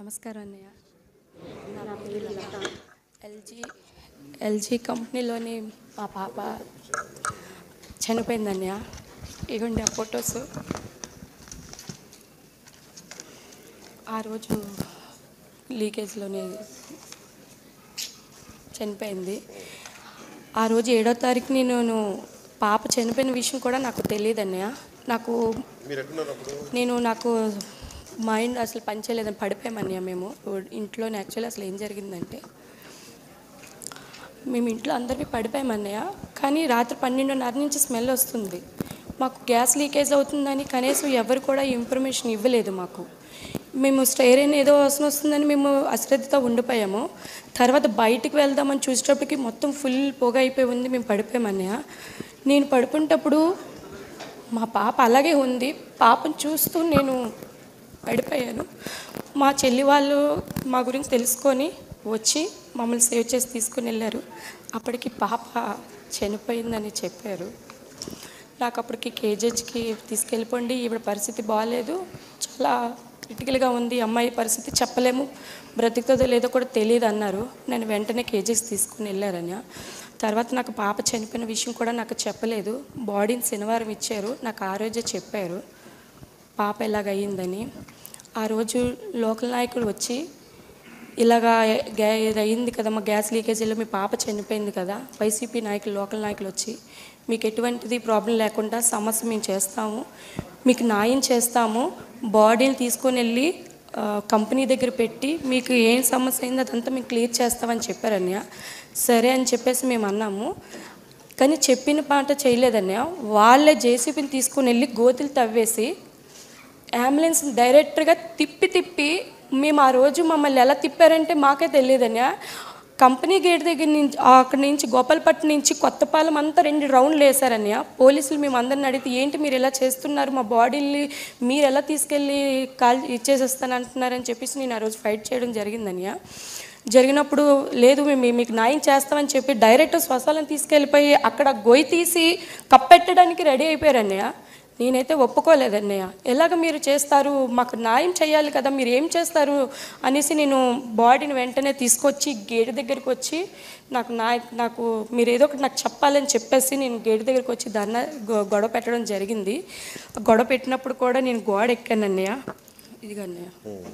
నమస్కారం అన్నయ్య నా పేరు లత ఎల్జీ ఎల్జీ కంపెనీలోని మా పాప చనిపోయింది అన్నయ్య ఇగోండి ఆ ఫొటోస్ ఆ రోజు లీకేజ్లోనే చనిపోయింది ఆ రోజు ఏడో తారీఖు నేను పాప చనిపోయిన విషయం కూడా నాకు తెలియదు అన్నయ్య నాకు మీరు ఎక్కడున్నారు అప్పుడు నేను నాకు మైండ్ అసలు పనిచేయలేదని పడిపోయామన్నయ్య మేము ఇంట్లోనే యాక్చువల్లీ అసలు ఏం జరిగిందంటే మేము ఇంట్లో అందరికీ పడిపోయామన్నయ్య కానీ రాత్రి పన్నెండున్నర నుంచి స్మెల్ వస్తుంది మాకు గ్యాస్ లీకేజ్ అవుతుందని కనీసం ఎవరు కూడా ఇన్ఫర్మేషన్ ఇవ్వలేదు మాకు మేము స్టైర్ అయిన ఏదో వాసన వస్తుందని మేము అశ్రద్ధతో ఉండిపోయాము తర్వాత బయటికి వెళ్దామని చూసేటప్పటికి మొత్తం ఫుల్ పొగ అయిపోయి ఉంది మేము పడిపోయామన్నయ్య నేను పడుకునేటప్పుడు మా పాప అలాగే ఉంది పాపను చూస్తూ నేను పడిపోయాను మా చెల్లి వాళ్ళు మా గురించి తెలుసుకొని వచ్చి మమ్మల్ని సేవ్ చేసి తీసుకుని వెళ్ళారు అప్పటికి పాప చనిపోయిందని చెప్పారు నాకు అప్పటికి కేజెస్కి తీసుకెళ్ళిపోండి ఈవిడ పరిస్థితి బాగాలేదు చాలా క్రిటికల్గా ఉంది అమ్మాయి పరిస్థితి చెప్పలేము బ్రతుకుతుందో లేదో కూడా తెలియదు అన్నారు నేను వెంటనే కేజెస్ తీసుకుని వెళ్ళారని తర్వాత నాకు పాప చనిపోయిన విషయం కూడా నాకు చెప్పలేదు బాడీని శనివారం ఇచ్చారు నాకు ఆ రోజే చెప్పారు పాప ఎలాగ అయ్యిందని ఆ రోజు లోకల్ నాయకుడు వచ్చి ఇలాగా గ్యా ఇది అయింది కదా మా గ్యాస్ లీకేజీలో మీ పాప చనిపోయింది కదా వైసీపీ నాయకులు లోకల్ నాయకులు వచ్చి మీకు ఎటువంటిది ప్రాబ్లం లేకుండా సమస్య మేము చేస్తాము మీకు న్యాయం చేస్తాము బాడీని తీసుకొని వెళ్ళి ఆ, కంపెనీ దగ్గర పెట్టి మీకు ఏం సమస్య అయిందో అదంతా మేము క్లియర్ చేస్తామని చెప్పారన్నయ్య సరే అని చెప్పేసి మేము అన్నాము కానీ చెప్పిన మాట చేయలేదన్నయ్య వాళ్ళే జేసీబీని తీసుకొని వెళ్ళి గోతులు తవ్వేసి అంబులెన్స్ డైరెక్ట్గా తిప్పి తిప్పి మేము ఆ రోజు మమ్మల్ని ఎలా తిప్పారంటే మాకే తెలియదన్యా కంపెనీ గేట్ దగ్గర నుంచి అక్కడి నుంచి గోపాలపట్నం నుంచి కొత్తపాలెం అంతా రెండు రౌండ్లు వేశారన్య పోలీసులు మేము అందరిని అడిగితే ఏంటి మీరు ఎలా చేస్తున్నారు మా బాడీని మీరు ఎలా తీసుకెళ్ళి కాల్ ఇచ్చేసేస్తాను అంటున్నారని చెప్పేసి నేను ఆ రోజు ఫైట్ చేయడం జరిగిందన్య జరిగినప్పుడు లేదు మేము మీకు న్యాయం చేస్తామని చెప్పి డైరెక్ట్ శ్మశాలను తీసుకెళ్ళిపోయి అక్కడ గొయ్యి తీసి కప్పెట్టడానికి రెడీ అయిపోయారన్నయ్య నేనైతే ఒప్పుకోలేదన్నయ్య ఎలాగ మీరు చేస్తారు మాకు న్యాయం చేయాలి కదా మీరు ఏం చేస్తారు అనేసి నేను బాడీని వెంటనే తీసుకొచ్చి గేట్ దగ్గరికి వచ్చి నాకు నా నాకు మీరు ఏదో ఒకటి నాకు చెప్పాలని చెప్పేసి నేను గేట్ దగ్గరికి వచ్చి ధర్నా గొ- గొడవ పెట్టడం జరిగింది గొడవ పెట్టినప్పుడు కూడా నేను గోడ ఎక్కాను అన్నయ్య ఇదిగో అన్నయ్య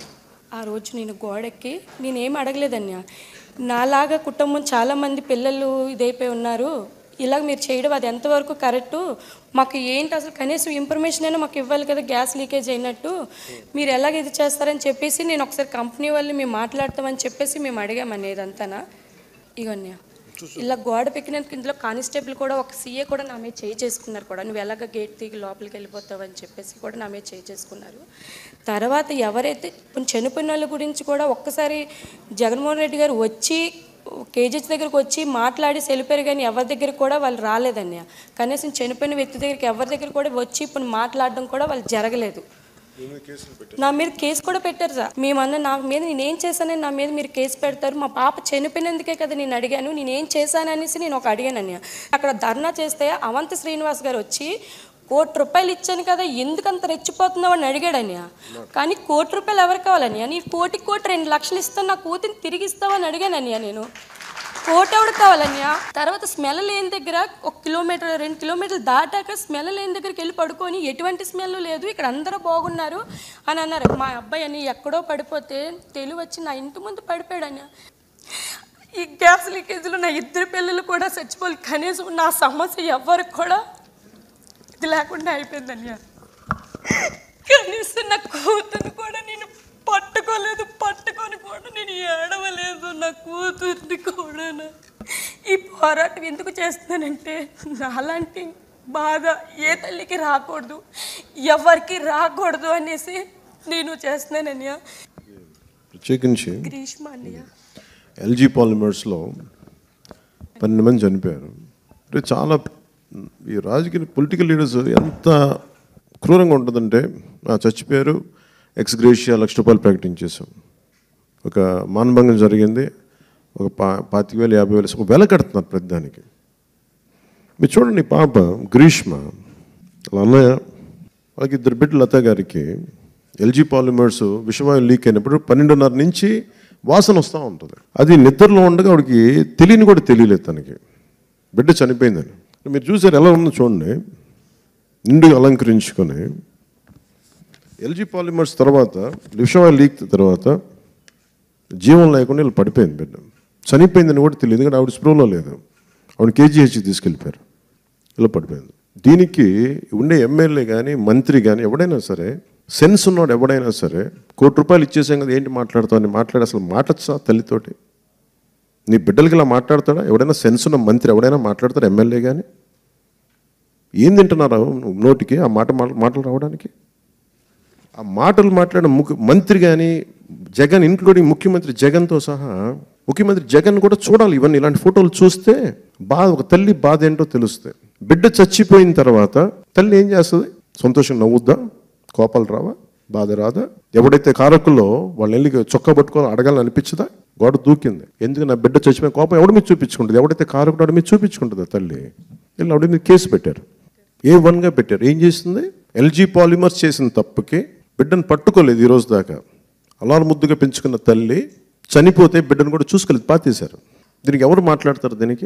ఆ రోజు నేను గోడెక్కి నేనేం అడగలేదన్య నాలాగా కుటుంబం చాలామంది పిల్లలు ఇదైపోయి ఉన్నారు ఇలా మీరు చేయడం అది ఎంతవరకు కరెక్టు మాకు ఏంటి అసలు కనీసం ఇన్ఫర్మేషన్ అయినా మాకు ఇవ్వాలి కదా గ్యాస్ లీకేజ్ అయినట్టు మీరు ఎలాగ ఇది చేస్తారని చెప్పేసి నేను ఒకసారి కంపెనీ వాళ్ళు మేము మాట్లాడతామని చెప్పేసి మేము అడిగామని ఇదంతానా ఇగోన్యా ఇలా గోడ పెక్కినందుకు ఇందులో కానిస్టేబుల్ కూడా ఒక సీఏ కూడా నా మీద చేయి చేసుకున్నారు కూడా నువ్వు ఎలాగ గేట్ దిగి లోపలికి వెళ్ళిపోతావు అని చెప్పేసి కూడా నా మీద చేయి చేసుకున్నారు తర్వాత ఎవరైతే కొంచెం చనిపోయిన వాళ్ళ గురించి కూడా ఒక్కసారి జగన్మోహన్ రెడ్డి గారు వచ్చి కేజెస్ దగ్గరకు వచ్చి మాట్లాడి వెళ్ళిపోయారు కానీ ఎవరి దగ్గర కూడా వాళ్ళు రాలేదన్నయ్య కనీసం చనిపోయిన వ్యక్తి దగ్గరికి ఎవరి దగ్గర కూడా వచ్చి ఇప్పుడు మాట్లాడడం కూడా వాళ్ళు జరగలేదు మీ మీద కేసులు పెట్టారు నా మీద కేసు కూడా పెట్టారు సార్ మేమన్న నా మీద నేనేం చేశానని నా మీద మీరు కేసు పెడతారు మా పాప చనిపోయినందుకే కదా నేను అడిగాను నేనేం చేశాను అనేసి నేను ఒక అడిగాను అన్నయ్య అక్కడ ధర్నా చేస్తే అవంతి శ్రీనివాస్ గారు వచ్చి కోటి రూపాయలు ఇచ్చాను కదా ఎందుకంత రెచ్చిపోతున్నావు అని అడిగాడు అన్నయ్య కానీ కోటి రూపాయలు ఎవరు కావాలన్నయ్య నీ కోటి కోటి రెండు లక్షలు ఇస్తాను నా కూతురిని తిరిగి ఇస్తావని అడిగాను అన్నయ్య నేను కోట ఎవడు కావాలన్య తర్వాత స్మెల్ లేని దగ్గర ఒక కిలోమీటర్ రెండు కిలోమీటర్లు దాటాక స్మెల్ లేని దగ్గరికి వెళ్ళి పడుకొని ఎటువంటి స్మెల్ లేదు ఇక్కడ అందరూ బాగున్నారు అని అన్నారు మా అబ్బాయి అని ఎక్కడో పడిపోతే తెలివి వచ్చి నా ఇంటి ముందు పడిపోయాడన్య ఈ గ్యాస్ లీకేజ్లో నా ఇద్దరు పిల్లలు కూడా చచ్చిపోవాలి కనీసం నా సమస్య ఎవరికి కూడా ఇది లేకుండా అయిపోయిందన్య కనీసం నా కూతురు కూడా నేను పట్టుకోలేదు పట్టుకొని కూడా నేను ఏడవలేదు నా కూతుర్ని కూడా ఈ పోరాటం ఎందుకు చేస్తున్నానంటే నాలాంటి బాధ ఏ తల్లికి రాకూడదు ఎవరికి రాకూడదు అనేసి నేను చేస్తున్నానన్నయ్య ప్రత్యేకించి గ్రీష్మ అన్నయ్య ఎల్జీ పాలిమర్స్లో పన్నెండు మంది చనిపోయారు అంటే చాలా ఈ రాజకీయ పొలిటికల్ లీడర్స్ ఎంత క్రూరంగా ఉంటుందంటే ఆ, చచ్చిపోయారు ఎక్స్ గ్రేషియా లక్ష రూపాయలు ప్రకటించేసాం ఒక మానభంగం జరిగింది ఒక పా పాతిక వేలు యాభై వేలు ఒక వెల కడుతున్నారు ప్రతిదానికి మీరు చూడండి ఈ పాప గ్రీష్మ వాళ్ళ అన్నయ్య వాళ్ళకి ఇద్దరు బిడ్డలు లత గారికి ఎల్జీ పాలిమర్స్ విషవాయు లీక్ అయినప్పుడు పన్నెండున్నర నుంచి వాసన వస్తూ ఉంటుంది అది నిద్రలో ఉండగా ఆవిడకి తెలియని కూడా తెలియలేదు తనకి బిడ్డ చనిపోయిందని మీరు చూసారు ఎలా ఉందో చూడండి నిండుగా అలంకరించుకొని ఎల్జీ పాలిమర్స్ తర్వాత విషవాయు లీక్ తర్వాత జీవం లేకుండా వీళ్ళు పడిపోయింది బిడ్డ చనిపోయిందని కూడా తెలియదు ఎందుకంటే ఆవిడ స్ప్రోలో లేదు ఆవిడ కేజీహెచ్కి తీసుకెళ్ళిపోయారు ఇలా పడిపోయింది దీనికి ఉండే ఎమ్మెల్యే కానీ మంత్రి కానీ ఎవడైనా సరే సెన్స్ ఉన్నాడు ఎవడైనా సరే కోటి రూపాయలు ఇచ్చేసాం కదా ఏంటి మాట్లాడతావు అని మాట్లాడి అసలు మాట్లాడచ్చా తల్లితోటి నీ బిడ్డలకి ఇలా మాట్లాడతాడా ఎవడైనా సెన్స్ ఉన్న మంత్రి ఎవడైనా మాట్లాడతాడు ఎమ్మెల్యే కానీ ఏం తింటున్నారు నోటికి ఆ మాట మా- మాటలు రావడానికి ఆ మాటలు మాట్లాడిన ముఖ్య మంత్రి కానీ జగన్ ఇంక్లూడింగ్ ముఖ్యమంత్రి జగన్తో సహా ముఖ్యమంత్రి జగన్ కూడా చూడాలి ఇవన్నీ ఇలాంటి ఫోటోలు చూస్తే బాధ ఒక తల్లి బాధ ఏంటో తెలుస్తుంది బిడ్డ చచ్చిపోయిన తర్వాత తల్లి ఏం చేస్తుంది సంతోషం నవ్వుద్దా కోపాలు రావా బాధ రాదా ఎవడైతే కారకుల్లో వాళ్ళని వెళ్ళి చొక్కా పట్టుకొని అడగాలని అనిపించదా గోడ దూకింది ఎందుకు నా బిడ్డ చచ్చిపోయిన కోపం ఎవడి మీద చూపించుకుంటుంది ఎవడైతే కారకుడు వాడి మీద చూపించుకుంటుందా తల్లి వీళ్ళు ఆవిడ మీద కేసు పెట్టారు ఏ వన్గా పెట్టారు ఏం చేసింది ఎల్జీ పాలిమర్స్ చేసిన తప్పుకి బిడ్డను పట్టుకోలేదు ఈ రోజు దాకా అలారం ముద్దుగా పెంచుకున్న తల్లి చనిపోతే బిడ్డను కూడా చూసుకోలేదు పాతేశారు దీనికి ఎవరు మాట్లాడతారు దీనికి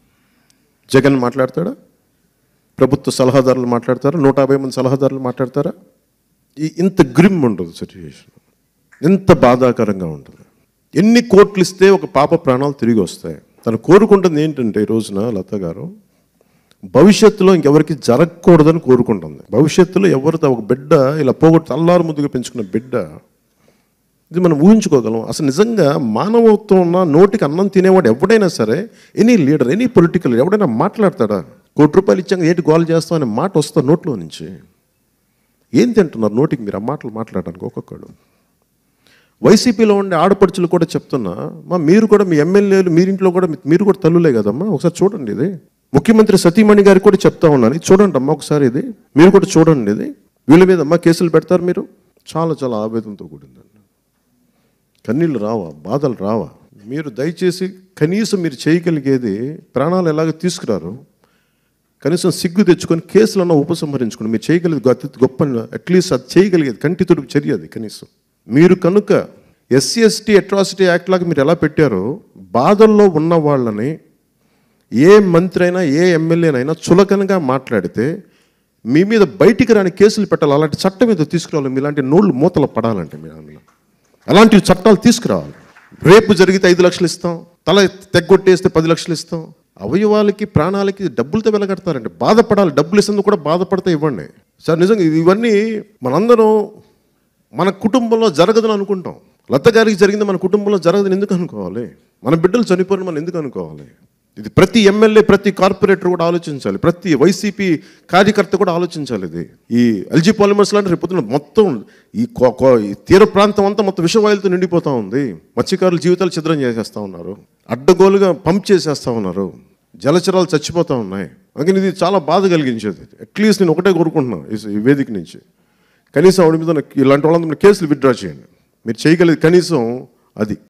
జగన్ మాట్లాడతాడా ప్రభుత్వ సలహాదారులు మాట్లాడతారా నూట యాభై మంది సలహాదారులు మాట్లాడతారా ఈ ఇంత గ్రిమ్ ఉంటుంది సిచ్యువేషన్ ఎంత బాధాకరంగా ఉంటుంది ఎన్ని కోట్లు ఇస్తే ఒక పాప ప్రాణాలు తిరిగి వస్తాయి తను కోరుకుంటుంది ఏంటంటే ఈ రోజున లత గారు భవిష్యత్తులో ఇంకెవరికి జరగకూడదని కోరుకుంటుంది భవిష్యత్తులో ఎవరితో ఒక బిడ్డ ఇలా పోగొట్టు అల్లారు ముద్దుగా పెంచుకున్న బిడ్డ ఇది మనం ఊహించుకోగలం అసలు నిజంగా మానవత్వం ఉన్న నోటికి అన్నం తినేవాడు ఎవడైనా సరే ఎనీ లీడర్ ఎనీ పొలిటికల్ ఎవడైనా మాట్లాడతాడా కోటి రూపాయలు ఇచ్చాక ఏంటి గోల్ చేస్తాం అనే మాట వస్తా నోట్లో నుంచి ఏం తింటున్నారు నోటికి మీరు ఆ మాటలు మాట్లాడడానికి ఒక్కొక్కడు వైసీపీలో ఉండే ఆడపడుచులు కూడా చెప్తున్నా మా మీరు కూడా మీ ఎమ్మెల్యేలు మీరింట్లో కూడా మీ- మీరు కూడా తల్లులే కదమ్మా ఒకసారి చూడండి ఇది ముఖ్యమంత్రి సతీమణి గారికి కూడా చెప్తా ఉన్నాను ఇది చూడండి అమ్మా ఒకసారి ఇది మీరు కూడా చూడండి ఇది వీళ్ళ మీద అమ్మా కేసులు పెడతారు మీరు చాలా చాలా ఆవేదనతో కూడిందండి కన్నీళ్ళు రావా బాధలు రావా మీరు దయచేసి కనీసం మీరు చేయగలిగేది ప్రాణాలు ఎలాగ తీసుకురారు కనీసం సిగ్గు తెచ్చుకొని కేసులన్నా ఉపసంహరించుకోండి మీరు చేయగలిగేది అతి గొప్ప అట్లీస్ట్ అది చేయగలిగేది కంటి తుడుపు చర్య అది కనీసం మీరు కనుక ఎస్సీ ఎస్టీ అట్రాసిటీ యాక్ట్ లాగా మీరు ఎలా పెట్టారో బాధల్లో ఉన్న వాళ్ళని ఏ మంత్రి అయినా ఏ ఎమ్మెల్యేనైనా చులకనగా మాట్లాడితే మీ మీద బయటికి రాని కేసులు పెట్టాలి అలాంటి చట్టం మీద తీసుకురావాలి మీలాంటి నోళ్ళు మూతలు పడాలంటే మీ అందులో అలాంటి చట్టాలు తీసుకురావాలి రేపు జరిగితే ఐదు లక్షలు ఇస్తాం తల తెగ్గొట్టేస్తే పది లక్షలు ఇస్తాం అవయవాలకి ప్రాణాలకి డబ్బులతో వెలగడతారండి బాధపడాలి డబ్బులు ఇస్తుంది కూడా బాధపడితే ఇవ్వండి సార్ నిజంగా ఇవన్నీ మనందరం మన కుటుంబంలో జరగదని అనుకుంటాం లత గారికి జరిగింది మన కుటుంబంలో జరగదని ఎందుకు అనుకోవాలి మన బిడ్డలు చనిపోయిన మనం ఎందుకు అనుకోవాలి ఇది ప్రతి ఎమ్మెల్యే ప్రతి కార్పొరేటర్ కూడా ఆలోచించాలి ప్రతి వైసీపీ కార్యకర్త కూడా ఆలోచించాలి ఇది ఈ ఎల్జీ పాలిమర్స్ లాంటి రేపు పొద్దున్న మొత్తం ఈ కో- కో- ఈ తీర ప్రాంతం అంతా మొత్తం విషవాయులతో నిండిపోతా ఉంది మత్స్యకారుల జీవితాలు ఛిద్రం చేసేస్తా ఉన్నారు అడ్డగోలుగా పంప్ చేసేస్తా ఉన్నారు జలచరాలు చచ్చిపోతా ఉన్నాయి అందుకని ఇది చాలా బాధ కలిగించేది అట్లీస్ట్ నేను ఒకటే కోరుకుంటున్నాను ఈ- ఈ వేదిక నుంచి కనీసం ఆవిడ మీద ఇలాంటి వాళ్ళందరూ కేసులు విత్డ్రా చేయండి మీరు చేయగలిగేది కనీసం అది